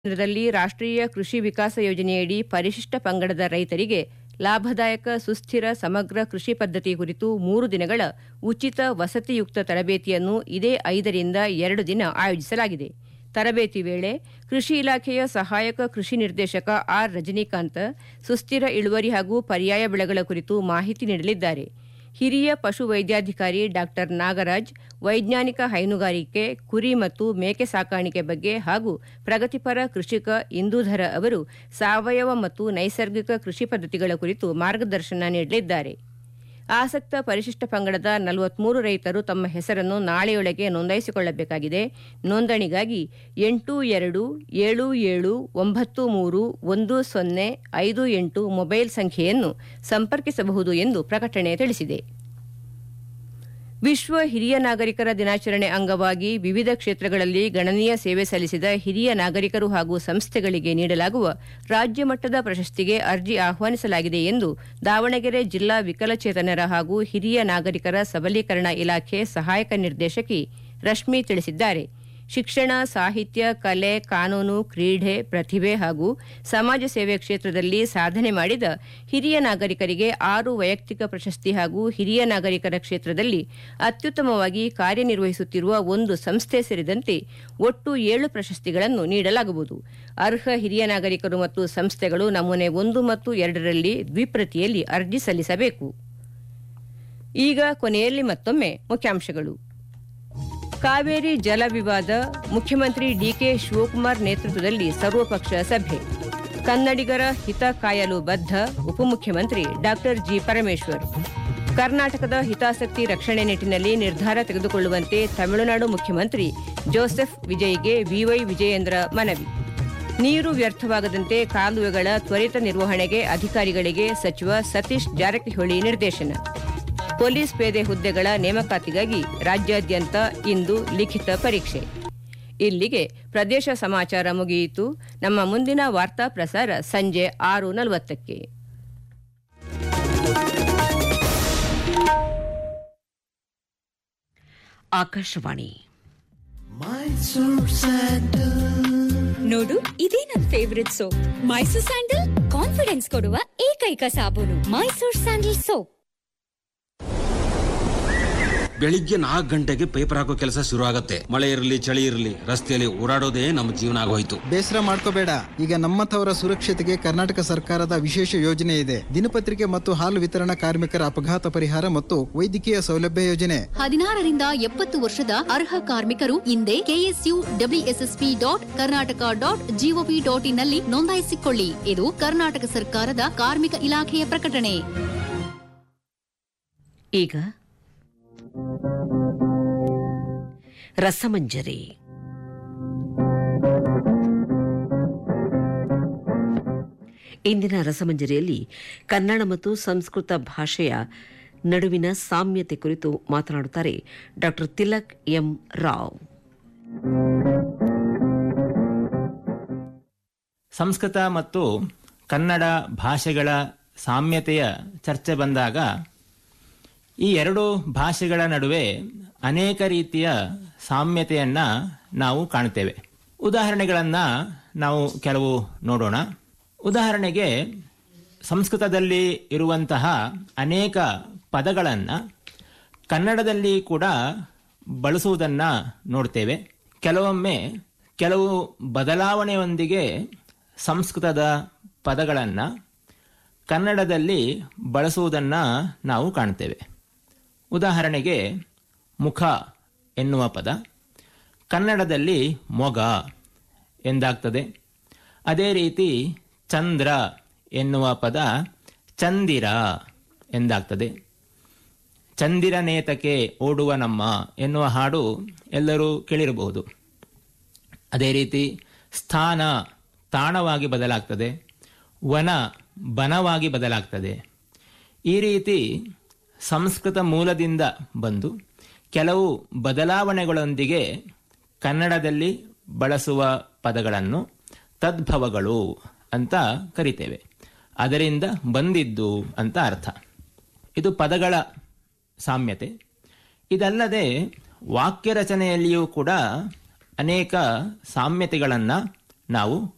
ಕೇಂದ್ರದಲ್ಲಿ ರಾಷ್ಟ್ರೀಯ ಕೃಷಿ ವಿಕಾಸ ಯೋಜನೆಯಡಿ ಪರಿಶಿಷ್ಟ ಪಂಗಡದ ರೈತರಿಗೆ ಲಾಭದಾಯಕ ಸುಸ್ಥಿರ ಸಮಗ್ರ ಕೃಷಿ ಪದ್ಧತಿ ಕುರಿತು ಮೂರು ದಿನಗಳ ಉಚಿತ ವಸತಿಯುಕ್ತ ತರಬೇತಿಯನ್ನು ಇದೇ ಐದರಿಂದ ಎರಡು ದಿನ ಆಯೋಜಿಸಲಾಗಿದೆ ತರಬೇತಿ ವೇಳೆ ಕೃಷಿ ಇಲಾಖೆಯ ಸಹಾಯಕ ಕೃಷಿ ನಿರ್ದೇಶಕ ಆರ್ ರಜನಿಕಾಂತ್ ಸುಸ್ಥಿರ ಇಳುವರಿ ಹಾಗೂ ಪರ್ಯಾಯ ಬೆಳೆಗಳ ಕುರಿತು ಮಾಹಿತಿ ನೀಡಲಿದ್ದಾರೆ ಹಿರಿಯ ಪಶು ವೈದ್ಯಾಧಿಕಾರಿ ಡಾ ನಾಗರಾಜ್ ವೈಜ್ಞಾನಿಕ ಹೈನುಗಾರಿಕೆ ಕುರಿ ಮತ್ತು ಮೇಕೆ ಸಾಕಾಣಿಕೆ ಬಗ್ಗೆ ಹಾಗೂ ಪ್ರಗತಿಪರ ಕೃಷಿಕ ಇಂದೂಧರ ಅವರು ಸಾವಯವ ಮತ್ತು ನೈಸರ್ಗಿಕ ಕೃಷಿ ಪದ್ಧತಿಗಳ ಕುರಿತು ಮಾರ್ಗದರ್ಶನ ನೀಡಲಿದ್ದಾರೆ ಆಸಕ್ತ ಪರಿಶಿಷ್ಟ ಪಂಗಡದ ನಲವತ್ಮೂರು ರೈತರು ತಮ್ಮ ಹೆಸರನ್ನು ನಾಳೆಯೊಳಗೆ ನೋಂದಾಯಿಸಿಕೊಳ್ಳಬೇಕಾಗಿದೆ ನೋಂದಣಿಗಾಗಿ ಎಂಟು ಎರಡು ಏಳು ಏಳು ಒಂಬತ್ತು ಮೂರು ಒಂದು ಸೊನ್ನೆ ಐದು ಎಂಟು ಮೊಬೈಲ್ ಸಂಖ್ಯೆಯನ್ನು ಸಂಪರ್ಕಿಸಬಹುದು ಎಂದು ಪ್ರಕಟಣೆ ತಿಳಿಸಿದೆ ವಿಶ್ವ ಹಿರಿಯ ನಾಗರಿಕರ ದಿನಾಚರಣೆ ಅಂಗವಾಗಿ ವಿವಿಧ ಕ್ಷೇತ್ರಗಳಲ್ಲಿ ಗಣನೀಯ ಸೇವೆ ಸಲ್ಲಿಸಿದ ಹಿರಿಯ ನಾಗರಿಕರು ಹಾಗೂ ಸಂಸ್ಥೆಗಳಿಗೆ ನೀಡಲಾಗುವ ರಾಜ್ಯ ಮಟ್ಟದ ಪ್ರಶಸ್ತಿಗೆ ಅರ್ಜಿ ಆಹ್ವಾನಿಸಲಾಗಿದೆ ಎಂದು ದಾವಣಗೆರೆ ಜಿಲ್ಲಾ ವಿಕಲಚೇತನರ ಹಾಗೂ ಹಿರಿಯ ನಾಗರಿಕರ ಸಬಲೀಕರಣ ಇಲಾಖೆ ಸಹಾಯಕ ನಿರ್ದೇಶಕಿ ರಶ್ಮಿ ತಿಳಿಸಿದ್ದಾರೆ ಶಿಕ್ಷಣ ಸಾಹಿತ್ಯ ಕಲೆ ಕಾನೂನು ಕ್ರೀಡೆ ಪ್ರತಿಭೆ ಹಾಗೂ ಸಮಾಜ ಸೇವೆ ಕ್ಷೇತ್ರದಲ್ಲಿ ಸಾಧನೆ ಮಾಡಿದ ಹಿರಿಯ ನಾಗರಿಕರಿಗೆ ಆರು ವೈಯಕ್ತಿಕ ಪ್ರಶಸ್ತಿ ಹಾಗೂ ಹಿರಿಯ ನಾಗರಿಕರ ಕ್ಷೇತ್ರದಲ್ಲಿ ಅತ್ಯುತ್ತಮವಾಗಿ ಕಾರ್ಯನಿರ್ವಹಿಸುತ್ತಿರುವ ಒಂದು ಸಂಸ್ಥೆ ಸೇರಿದಂತೆ ಒಟ್ಟು ಏಳು ಪ್ರಶಸ್ತಿಗಳನ್ನು ನೀಡಲಾಗುವುದು ಅರ್ಹ ಹಿರಿಯ ನಾಗರಿಕರು ಮತ್ತು ಸಂಸ್ಥೆಗಳು ನಮೂನೆ ಒಂದು ಮತ್ತು ಎರಡರಲ್ಲಿ ದ್ವಿಪ್ರತಿಯಲ್ಲಿ ಅರ್ಜಿ ಸಲ್ಲಿಸಬೇಕು ಈಗ ಕೊನೆಯಲ್ಲಿ ಮತ್ತೊಮ್ಮೆ ಮುಖ್ಯಾಂಶಗಳು ಕಾವೇರಿ ಜಲ ವಿವಾದ ಮುಖ್ಯಮಂತ್ರಿ ಡಿಕೆ ಶಿವಕುಮಾರ್ ನೇತೃತ್ವದಲ್ಲಿ ಸರ್ವಪಕ್ಷ ಸಭೆ ಕನ್ನಡಿಗರ ಹಿತ ಕಾಯಲು ಬದ್ಧ ಉಪಮುಖ್ಯಮಂತ್ರಿ ಡಾ ಜಿ ಪರಮೇಶ್ವರ್ ಕರ್ನಾಟಕದ ಹಿತಾಸಕ್ತಿ ರಕ್ಷಣೆ ನಿಟ್ಟಿನಲ್ಲಿ ನಿರ್ಧಾರ ತೆಗೆದುಕೊಳ್ಳುವಂತೆ ತಮಿಳುನಾಡು ಮುಖ್ಯಮಂತ್ರಿ ಜೋಸೆಫ್ ವಿಜಯ್ಗೆ ಬಿವೈ ವಿಜಯೇಂದ್ರ ಮನವಿ ನೀರು ವ್ಯರ್ಥವಾಗದಂತೆ ಕಾಲುವೆಗಳ ತ್ವರಿತ ನಿರ್ವಹಣೆಗೆ ಅಧಿಕಾರಿಗಳಿಗೆ ಸಚಿವ ಸತೀಶ್ ಜಾರಕಿಹೊಳಿ ನಿರ್ದೇಶನ ಪೊಲೀಸ್ ಪೇದೆ ಹುದ್ದೆಗಳ ನೇಮಕಾತಿಗಾಗಿ ರಾಜ್ಯಾದ್ಯಂತ ಇಂದು ಲಿಖಿತ ಪರೀಕ್ಷೆ ಇಲ್ಲಿಗೆ ಪ್ರದೇಶ ಸಮಾಚಾರ ಮುಗಿಯಿತು ನಮ್ಮ ಮುಂದಿನ ವಾರ್ತಾ ಪ್ರಸಾರ ಸಂಜೆ ಆರು ನಲವತ್ತಕ್ಕೆ ಆಕಾಶವಾಣಿ ನೋಡು ಇದೇ ನನ್ favourite soap Mysore sandal confidence ಕೊಡುವ ಏಕೈಕ ಸಾಬೂನು ಮೈಸೂರ್ ಸ್ಯಾಂಡಲ್ ಸೋಪ್ ಬೆಳಿಗ್ಗೆ ನಾಲ್ಕು ಗಂಟೆಗೆ ಪೇಪರ್ ಹಾಕೋ ಕೆಲಸ ಶುರು ಆಗತ್ತೆ ಮಳೆ ಇರಲಿ ಚಳಿ ಇರಲಿ ರಸ್ತೆಯಲ್ಲಿ ಓಡಾಡೋದೇ ನಮ್ಮ ಜೀವನ ಆಗೋಯ್ತು ಬೇಸರ ಮಾಡ್ಕೋಬೇಡ ಈಗ ನಮ್ಮಂಥವರ ಸುರಕ್ಷತೆಗೆ ಕರ್ನಾಟಕ ಸರ್ಕಾರದ ವಿಶೇಷ ಯೋಜನೆ ಇದೆ ದಿನಪತ್ರಿಕೆ ಮತ್ತು ಹಾಲು ವಿತರಣಾ ಕಾರ್ಮಿಕರ ಅಪಘಾತ ಪರಿಹಾರ ಮತ್ತು ವೈದ್ಯಕೀಯ ಸೌಲಭ್ಯ ಯೋಜನೆ ಹದಿನಾರರಿಂದ ಎಪ್ಪತ್ತು ವರ್ಷದ ಅರ್ಹ ಕಾರ್ಮಿಕರು ಇಂದೇ KSU WSSP dot Karnataka dot gov dot ಇನ್ನಲ್ಲಿ ನೋಂದಾಯಿಸಿಕೊಳ್ಳಿ ಇದು ಕರ್ನಾಟಕ ಸರ್ಕಾರದ ಕಾರ್ಮಿಕ ಇಲಾಖೆಯ ಪ್ರಕಟಣೆ ಈಗ ರಸಮಂಜರಿ ಇಂದಿನ ರಸಮಂಜರಿಯಲ್ಲಿ ಕನ್ನಡ ಮತ್ತು ಸಂಸ್ಕೃತ ಭಾಷೆಯ ನಡುವಿನ ಸಾಮ್ಯತೆ ಕುರಿತು ಮಾತನಾಡುತ್ತಾರೆ ಡಾಕ್ಟರ್ ತಿಲಕ್ ಎಂ ರಾವ್ ಸಂಸ್ಕೃತ ಮತ್ತು ಕನ್ನಡ ಭಾಷೆಗಳ ಸಾಮ್ಯತೆಯ ಚರ್ಚೆ ಬಂದಾಗ ಈ ಎರಡು ಭಾಷೆಗಳ ನಡುವೆ ಅನೇಕ ರೀತಿಯ ಸಾಮ್ಯತೆಯನ್ನು ನಾವು ಕಾಣ್ತೇವೆ ಉದಾಹರಣೆಗಳನ್ನು ನಾವು ಕೆಲವು ನೋಡೋಣ ಉದಾಹರಣೆಗೆ ಸಂಸ್ಕೃತದಲ್ಲಿ ಇರುವಂತಹ ಅನೇಕ ಪದಗಳನ್ನು ಕನ್ನಡದಲ್ಲಿ ಕೂಡ ಬಳಸುವುದನ್ನು ನೋಡ್ತೇವೆ ಕೆಲವೊಮ್ಮೆ ಕೆಲವು ಬದಲಾವಣೆಯೊಂದಿಗೆ ಸಂಸ್ಕೃತದ ಪದಗಳನ್ನು ಕನ್ನಡದಲ್ಲಿ ಬಳಸುವುದನ್ನು ನಾವು ಕಾಣ್ತೇವೆ ಉದಾಹರಣೆಗೆ ಮುಖ ಎನ್ನುವ ಪದ ಕನ್ನಡದಲ್ಲಿ ಮೊಗ ಎಂದಾಗ್ತದೆ ಅದೇ ರೀತಿ ಚಂದ್ರ ಎನ್ನುವ ಪದ ಚಂದಿರ ಎಂದಾಗ್ತದೆ ಚಂದಿರನೇತಕ್ಕೆ ಓಡುವ ನಮ್ಮ ಎನ್ನುವ ಹಾಡು ಎಲ್ಲರೂ ಕೇಳಿರಬಹುದು ಅದೇ ರೀತಿ ಸ್ಥಾನ ತಾಣವಾಗಿ ಬದಲಾಗ್ತದೆ ವನ ಬನವಾಗಿ ಬದಲಾಗ್ತದೆ ಈ ರೀತಿ ಸಂಸ್ಕೃತ ಮೂಲದಿಂದ ಬಂದು ಕೆಲವು ಬದಲಾವಣೆಗಳೊಂದಿಗೆ ಕನ್ನಡದಲ್ಲಿ ಬಳಸುವ ಪದಗಳನ್ನು ತದ್ಭವಗಳು ಅಂತ ಕರಿತೇವೆ ಅದರಿಂದ ಬಂದಿದ್ದು ಅಂತ ಅರ್ಥ ಇದು ಪದಗಳ ಸಾಮ್ಯತೆ ಇದಲ್ಲದೆ ವಾಕ್ಯ ರಚನೆಯಲ್ಲಿಯೂ ಕೂಡ ಅನೇಕ ಸಾಮ್ಯತೆಗಳನ್ನು ನಾವು